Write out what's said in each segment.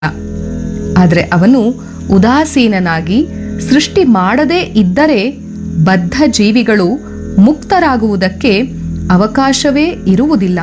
ಆದರೆ ಅವನು ಉದಾಸೀನನಾಗಿ ಸೃಷ್ಟಿ ಮಾಡದೇ ಇದ್ದರೆ ಬದ್ಧ ಜೀವಿಗಳು ಮುಕ್ತರಾಗುವುದಕ್ಕೆ ಅವಕಾಶವೇ ಇರುವುದಿಲ್ಲ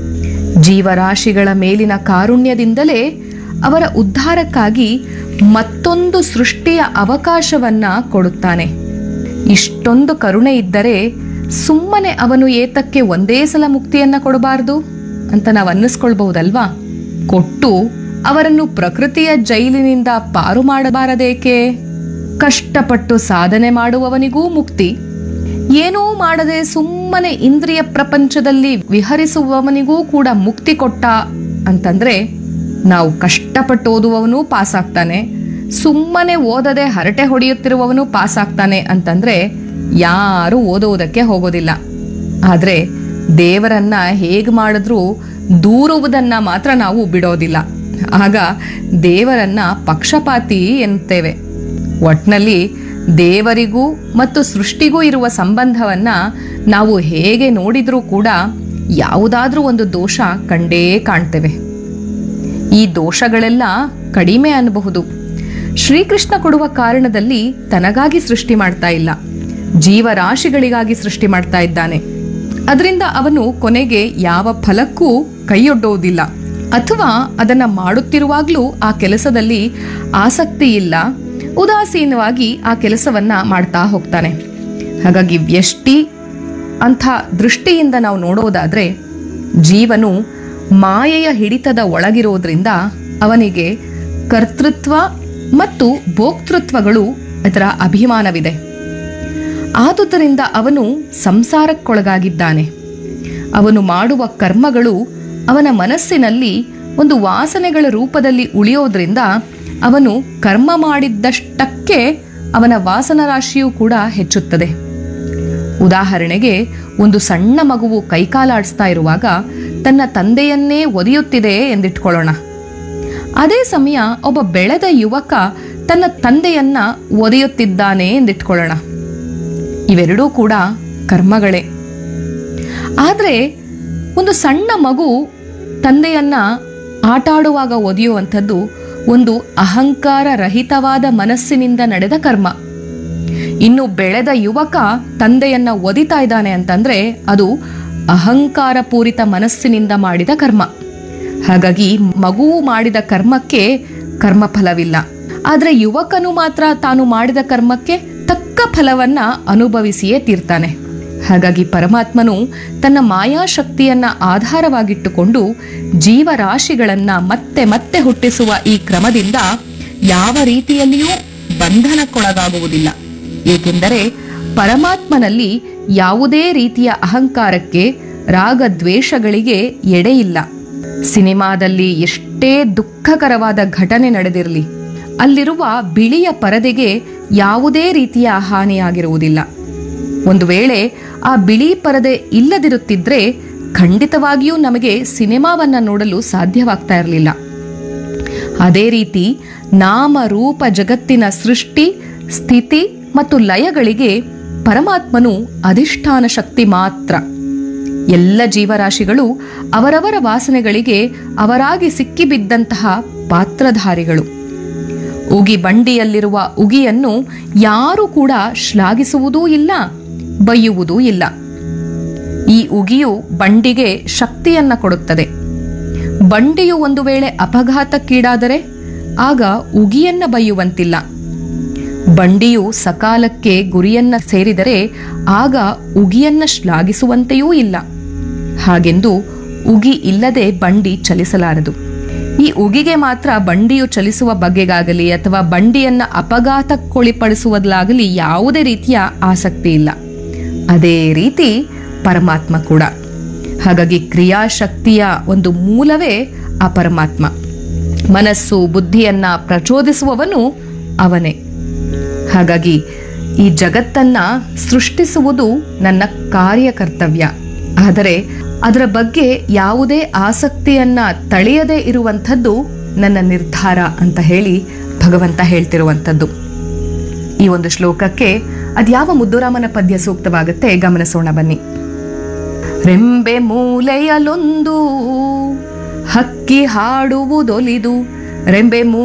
ಜೀವರಾಶಿಗಳ ಮೇಲಿನ ಕಾರುಣ್ಯದಿಂದಲೇ ಅವರ ಉದ್ಧಾರಕ್ಕಾಗಿ ಮತ್ತೊಂದು ಸೃಷ್ಟಿಯ ಅವಕಾಶವನ್ನ ಕೊಡುತ್ತಾನೆ ಇಷ್ಟೊಂದು ಕರುಣೆ ಇದ್ದರೆ ಸುಮ್ಮನೆ ಅವನು ಏತಕ್ಕೆ ಒಂದೇ ಸಲ ಮುಕ್ತಿಯನ್ನ ಕೊಡಬಾರದು ಅಂತ ನಾವು ಅನ್ನಿಸ್ಕೊಳ್ಬಹುದಲ್ವಾ ಕೊಟ್ಟು ಅವರನ್ನು ಪ್ರಕೃತಿಯ ಜೈಲಿನಿಂದ ಪಾರು ಮಾಡಬಾರದೇಕೆ ಕಷ್ಟಪಟ್ಟು ಸಾಧನೆ ಮಾಡುವವನಿಗೂ ಮುಕ್ತಿ ಏನೂ ಮಾಡದೆ ಸುಮ್ಮನೆ ಇಂದ್ರಿಯ ಪ್ರಪಂಚದಲ್ಲಿ ವಿಹರಿಸುವವನಿಗೂ ಕೂಡ ಮುಕ್ತಿ ಕೊಟ್ಟ ಅಂತಂದ್ರೆ ನಾವು ಕಷ್ಟಪಟ್ಟು ಓದುವವನು ಪಾಸ್ ಆಗ್ತಾನೆ ಸುಮ್ಮನೆ ಓದದೆ ಹರಟೆ ಹೊಡೆಯುತ್ತಿರುವವನು ಪಾಸ್ ಆಗ್ತಾನೆ ಅಂತಂದ್ರೆ ಯಾರು ಓದುವುದಕ್ಕೆ ಹೋಗೋದಿಲ್ಲ ಆದ್ರೆ ದೇವರನ್ನ ಹೇಗೆ ಮಾಡಿದ್ರೂ ದೂರುವುದನ್ನ ಮಾತ್ರ ನಾವು ಬಿಡೋದಿಲ್ಲ ಆಗ ದೇವರನ್ನ ಪಕ್ಷಪಾತಿ ಎನ್ನುತ್ತೇವೆ ಒಟ್ನಲ್ಲಿ ದೇವರಿಗೂ ಮತ್ತು ಸೃಷ್ಟಿಗೂ ಇರುವ ಸಂಬಂಧವನ್ನ ನಾವು ಹೇಗೆ ನೋಡಿದ್ರೂ ಕೂಡ ಯಾವುದಾದ್ರೂ ಒಂದು ದೋಷ ಕಂಡೇ ಕಾಣ್ತೇವೆ ಈ ದೋಷಗಳೆಲ್ಲ ಕಡಿಮೆ ಅನ್ನಬಹುದು ಶ್ರೀಕೃಷ್ಣ ಕೊಡುವ ಕಾರಣದಲ್ಲಿ ತನಗಾಗಿ ಸೃಷ್ಟಿ ಮಾಡ್ತಾ ಇಲ್ಲ ಜೀವರಾಶಿಗಳಿಗಾಗಿ ಸೃಷ್ಟಿ ಮಾಡ್ತಾ ಇದ್ದಾನೆ ಅದರಿಂದ ಅವನು ಕೊನೆಗೆ ಯಾವ ಫಲಕ್ಕೂ ಕೈಯೊಡ್ಡುವುದಿಲ್ಲ ಅಥವಾ ಅದನ್ನ ಮಾಡುತ್ತಿರುವಾಗಲೂ ಆ ಕೆಲಸದಲ್ಲಿ ಆಸಕ್ತಿ ಇಲ್ಲ ಉದಾಸೀನವಾಗಿ ಆ ಕೆಲಸವನ್ನ ಮಾಡ್ತಾ ಹೋಗ್ತಾನೆ ಹಾಗಾಗಿ ವ್ಯಷ್ಟಿ ಅಂಥ ದೃಷ್ಟಿಯಿಂದ ನಾವು ನೋಡೋದಾದ್ರೆ ಜೀವನು ಮಾಯೆಯ ಹಿಡಿತದ ಒಳಗಿರೋದ್ರಿಂದ ಅವನಿಗೆ ಕರ್ತೃತ್ವ ಮತ್ತು ಭೋಕ್ತೃತ್ವಗಳು ಅದರ ಅಭಿಮಾನವಿದೆ ಆದುದರಿಂದ ಅವನು ಸಂಸಾರಕ್ಕೊಳಗಾಗಿದ್ದಾನೆ ಅವನು ಮಾಡುವ ಕರ್ಮಗಳು ಅವನ ಮನಸ್ಸಿನಲ್ಲಿ ಒಂದು ವಾಸನೆಗಳ ರೂಪದಲ್ಲಿ ಉಳಿಯೋದ್ರಿಂದ ಅವನು ಕರ್ಮ ಮಾಡಿದ್ದಷ್ಟಕ್ಕೆ ಅವನ ವಾಸನ ರಾಶಿಯೂ ಕೂಡ ಹೆಚ್ಚುತ್ತದೆ ಉದಾಹರಣೆಗೆ ಒಂದು ಸಣ್ಣ ಮಗುವು ಕೈಕಾಲಾಡಿಸ್ತಾ ಇರುವಾಗ ತನ್ನ ತಂದೆಯನ್ನೇ ಒದೆಯುತ್ತಿದೆ ಎಂದಿಟ್ಕೊಳ್ಳೋಣ ಅದೇ ಸಮಯ ಒಬ್ಬ ಬೆಳೆದ ಯುವಕ ತನ್ನ ತಂದೆಯನ್ನ ಒದೆಯುತ್ತಿದ್ದಾನೆ ಎಂದಿಟ್ಕೊಳ್ಳೋಣ ಇವೆರಡೂ ಕೂಡ ಕರ್ಮಗಳೇ ಆದರೆ ಒಂದು ಸಣ್ಣ ಮಗು ತಂದೆಯನ್ನ ಆಟಾಡುವಾಗ ಒದೆಯುವಂಥದ್ದು ಒಂದು ಅಹಂಕಾರ ರಹಿತವಾದ ಮನಸ್ಸಿನಿಂದ ನಡೆದ ಕರ್ಮ ಇನ್ನು ಬೆಳೆದ ಯುವಕ ತಂದೆಯನ್ನ ಒದಿತಾ ಇದ್ದಾನೆ ಅಂತಂದ್ರೆ ಅದು ಅಹಂಕಾರ ಪೂರಿತ ಮನಸ್ಸಿನಿಂದ ಮಾಡಿದ ಕರ್ಮ ಹಾಗಾಗಿ ಮಗುವು ಮಾಡಿದ ಕರ್ಮಕ್ಕೆ ಕರ್ಮಫಲವಿಲ್ಲ ಆದರೆ ಯುವಕನು ಮಾತ್ರ ತಾನು ಮಾಡಿದ ಕರ್ಮಕ್ಕೆ ತಕ್ಕ ಫಲವನ್ನ ಅನುಭವಿಸಿಯೇ ತೀರ್ತಾನೆ ಹಾಗಾಗಿ ಪರಮಾತ್ಮನು ತನ್ನ ಮಾಯಾಶಕ್ತಿಯನ್ನ ಆಧಾರವಾಗಿಟ್ಟುಕೊಂಡು ಜೀವರಾಶಿಗಳನ್ನ ಮತ್ತೆ ಮತ್ತೆ ಹುಟ್ಟಿಸುವ ಈ ಕ್ರಮದಿಂದ ಯಾವ ರೀತಿಯಲ್ಲಿಯೂ ಬಂಧನಕ್ಕೊಳಗಾಗುವುದಿಲ್ಲ ಏಕೆಂದರೆ ಪರಮಾತ್ಮನಲ್ಲಿ ಯಾವುದೇ ರೀತಿಯ ಅಹಂಕಾರಕ್ಕೆ ರಾಗದ್ವೇಷಗಳಿಗೆ ಎಡೆಯಿಲ್ಲ ಸಿನಿಮಾದಲ್ಲಿ ಎಷ್ಟೇ ದುಃಖಕರವಾದ ಘಟನೆ ನಡೆದಿರಲಿ ಅಲ್ಲಿರುವ ಬಿಳಿಯ ಪರದೆಗೆ ಯಾವುದೇ ರೀತಿಯ ಹಾನಿಯಾಗಿರುವುದಿಲ್ಲ ಒಂದು ವೇಳೆ ಆ ಬಿಳಿ ಪರದೆ ಇಲ್ಲದಿರುತ್ತಿದ್ರೆ ಖಂಡಿತವಾಗಿಯೂ ನಮಗೆ ಸಿನಿಮಾವನ್ನ ನೋಡಲು ಸಾಧ್ಯವಾಗ್ತಾ ಇರಲಿಲ್ಲ ಅದೇ ರೀತಿ ನಾಮ ರೂಪ ಜಗತ್ತಿನ ಸೃಷ್ಟಿ ಸ್ಥಿತಿ ಮತ್ತು ಲಯಗಳಿಗೆ ಪರಮಾತ್ಮನು ಅಧಿಷ್ಠಾನ ಶಕ್ತಿ ಮಾತ್ರ ಎಲ್ಲ ಜೀವರಾಶಿಗಳು ಅವರವರ ವಾಸನೆಗಳಿಗೆ ಅವರಾಗಿ ಸಿಕ್ಕಿಬಿದ್ದಂತಹ ಪಾತ್ರಧಾರಿಗಳು ಉಗಿ ಬಂಡಿಯಲ್ಲಿರುವ ಉಗಿಯನ್ನು ಯಾರೂ ಕೂಡ ಶ್ಲಾಘಿಸುವುದೂ ಇಲ್ಲ ಬೈಯುವುದೂ ಇಲ್ಲ ಈ ಉಗಿಯು ಬಂಡಿಗೆ ಶಕ್ತಿಯನ್ನ ಕೊಡುತ್ತದೆ ಬಂಡಿಯು ಒಂದು ವೇಳೆ ಅಪಘಾತಕ್ಕೀಡಾದರೆ ಆಗ ಉಗಿಯನ್ನ ಬೈಯುವಂತಿಲ್ಲ ಬಂಡಿಯು ಸಕಾಲಕ್ಕೆ ಗುರಿಯನ್ನ ಸೇರಿದರೆ ಆಗ ಉಗಿಯನ್ನ ಶ್ಲಾಘಿಸುವಂತೆಯೂ ಇಲ್ಲ ಹಾಗೆಂದು ಉಗಿ ಇಲ್ಲದೆ ಬಂಡಿ ಚಲಿಸಲಾರದು ಈ ಉಗಿಗೆ ಮಾತ್ರ ಬಂಡಿಯು ಚಲಿಸುವ ಬಗೆಗಾಗಲಿ ಅಥವಾ ಬಂಡಿಯನ್ನ ಅಪಘಾತಕ್ಕೊಳಿಪಡಿಸುವುದಲಾಗಲಿ ಯಾವುದೇ ರೀತಿಯ ಆಸಕ್ತಿ ಇಲ್ಲ ಅದೇ ರೀತಿ ಪರಮಾತ್ಮ ಕೂಡ ಹಾಗಾಗಿ ಕ್ರಿಯಾಶಕ್ತಿಯ ಒಂದು ಮೂಲವೇ ಆ ಪರಮಾತ್ಮ ಮನಸ್ಸು ಬುದ್ಧಿಯನ್ನ ಪ್ರಚೋದಿಸುವವನು ಅವನೇ ಹಾಗಾಗಿ ಈ ಜಗತ್ತನ್ನ ಸೃಷ್ಟಿಸುವುದು ನನ್ನ ಕಾರ್ಯಕರ್ತವ್ಯ ಆದರೆ ಅದರ ಬಗ್ಗೆ ಯಾವುದೇ ಆಸಕ್ತಿಯನ್ನ ತಳೆಯದೇ ಇರುವಂಥದ್ದು ನನ್ನ ನಿರ್ಧಾರ ಅಂತ ಹೇಳಿ ಭಗವಂತ ಹೇಳ್ತಿರುವಂಥದ್ದು ಈ ಒಂದು ಶ್ಲೋಕಕ್ಕೆ ಅದ್ಯಾವ ಮುದ್ದುರಾಮನ ಪದ್ಯ ಸೂಕ್ತವಾಗುತ್ತೆ ಗಮನಿಸೋಣ ಬನ್ನಿ ರೆಂಬೆ ಮೂಲೆಯಲೊಂದು ಹಕ್ಕಿ ಹಾಡುವುದೊಲಿದು ರೆಂಬೆ